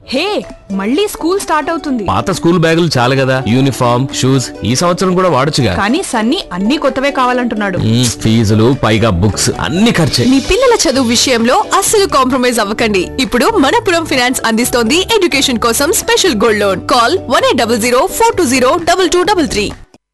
హే మళ్ళీ school start అవుతుంది పాత స్కూల్ బ్యాగులు చాలు కదా యూనిఫామ్ షూస్ ఈ సంవత్సరం కూడా వాడొచ్చుగా కానీ సన్నీ అన్ని కొత్తవే కావాలంటున్నాడు మ్మ్, ఫీజులు పైగా బుక్స్ అన్ని ఖర్చే మీ పిల్లల చదువు విషయంలో అస్సలు కాంప్రమైజ్ అవ్వకండి ఇప్పుడు మనపురం ఫినాన్స్ అందిస్తోంది ఎడ్యుకేషన్ కోసం special gold loan call one eight double zero four two zero double two double three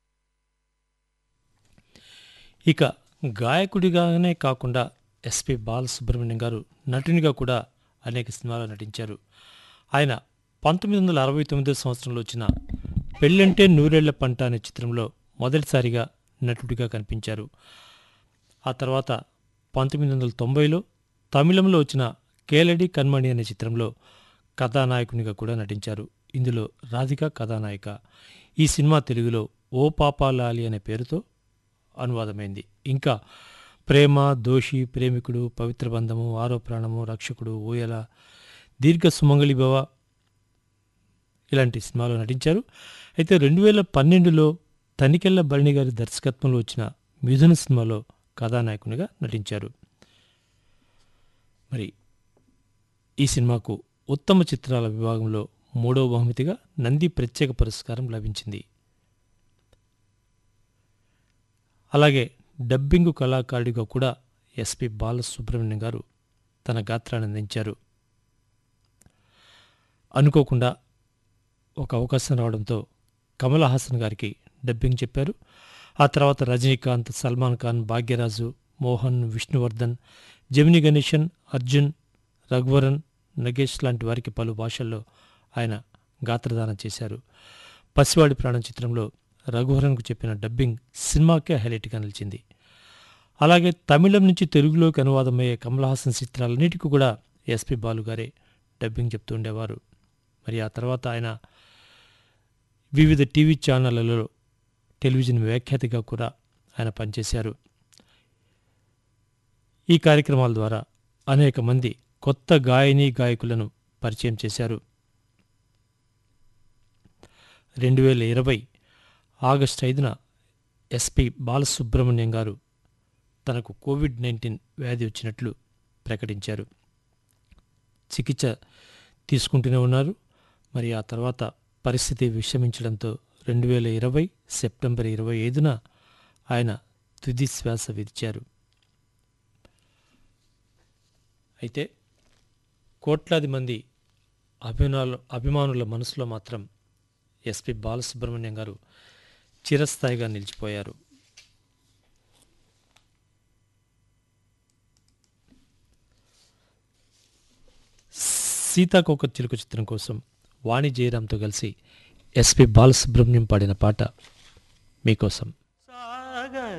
ఇక గాయకుడిగానే కాకుండా ఎస్పి బాలసుబ్రహ్మణ్యం గారు నటునిగా కూడా అనేక సినిమాలు నటించారు ఆయన పంతొమ్మిది వందల అరవై తొమ్మిదో సంవత్సరంలో వచ్చిన పెళ్ళంటే నూరేళ్ల పంట అనే చిత్రంలో మొదటిసారిగా నటుడిగా కనిపించారు ఆ తర్వాత పంతొమ్మిది వందల తొంభైలో తమిళంలో వచ్చిన కేలడి కన్మణి అనే చిత్రంలో కథానాయకునిగా కూడా నటించారు ఇందులో రాధిక కథానాయిక ఈ సినిమా తెలుగులో ఓ పాపాలాలి అనే పేరుతో అనువాదమైంది ఇంకా ప్రేమ దోషి ప్రేమికుడు పవిత్ర బంధము ఆరో ప్రాణము రక్షకుడు ఊయల దీర్ఘ సుమంగళి భవ ఇలాంటి సినిమాలో నటించారు అయితే రెండు వేల పన్నెండులో తనికెళ్ల భరణి గారి దర్శకత్వంలో వచ్చిన మిథున సినిమాలో కథానాయకునిగా నటించారు మరి ఈ సినిమాకు ఉత్తమ చిత్రాల విభాగంలో మూడవ బహుమతిగా నంది ప్రత్యేక పురస్కారం లభించింది అలాగే డబ్బింగ్ కళాకారుడిగా కూడా ఎస్పి బాలసుబ్రహ్మణ్యం గారు తన గాత్రాన్ని అందించారు అనుకోకుండా ఒక అవకాశం రావడంతో కమల్ హాసన్ గారికి డబ్బింగ్ చెప్పారు ఆ తర్వాత రజనీకాంత్ సల్మాన్ ఖాన్ భాగ్యరాజు మోహన్ విష్ణువర్ధన్ జమిని గణేశన్ అర్జున్ రఘువరన్ నగేష్ లాంటి వారికి పలు భాషల్లో ఆయన గాత్రదానం చేశారు పసివాడి ప్రాణం చిత్రంలో రఘువరన్కు చెప్పిన డబ్బింగ్ సినిమాకే హైలైట్గా నిలిచింది అలాగే తమిళం నుంచి తెలుగులోకి అనువాదమయ్యే కమల్ హాసన్ చిత్రాలన్నిటికీ కూడా ఎస్పి బాలు గారే డబ్బింగ్ చెప్తూ ఉండేవారు మరి ఆ తర్వాత ఆయన వివిధ టీవీ ఛానళ్లలో టెలివిజన్ వ్యాఖ్యాతగా కూడా ఆయన పనిచేశారు ఈ కార్యక్రమాల ద్వారా అనేక మంది కొత్త గాయని గాయకులను పరిచయం చేశారు రెండు వేల ఇరవై ఆగస్టు ఐదున ఎస్పి బాలసుబ్రహ్మణ్యం గారు తనకు కోవిడ్ నైన్టీన్ వ్యాధి వచ్చినట్లు ప్రకటించారు చికిత్స తీసుకుంటూనే ఉన్నారు మరి ఆ తర్వాత పరిస్థితి విషమించడంతో రెండు వేల ఇరవై సెప్టెంబర్ ఇరవై ఐదున ఆయన తుది శ్వాస విడిచారు అయితే కోట్లాది మంది అభిమానుల అభిమానుల మనసులో మాత్రం ఎస్పి బాలసుబ్రహ్మణ్యం గారు చిరస్థాయిగా నిలిచిపోయారు సీతాకోక చిలుక చిత్రం కోసం వాణి జయరాంతో కలిసి ఎస్పి బాలసుబ్రహ్మణ్యం పాడిన పాట మీకోసం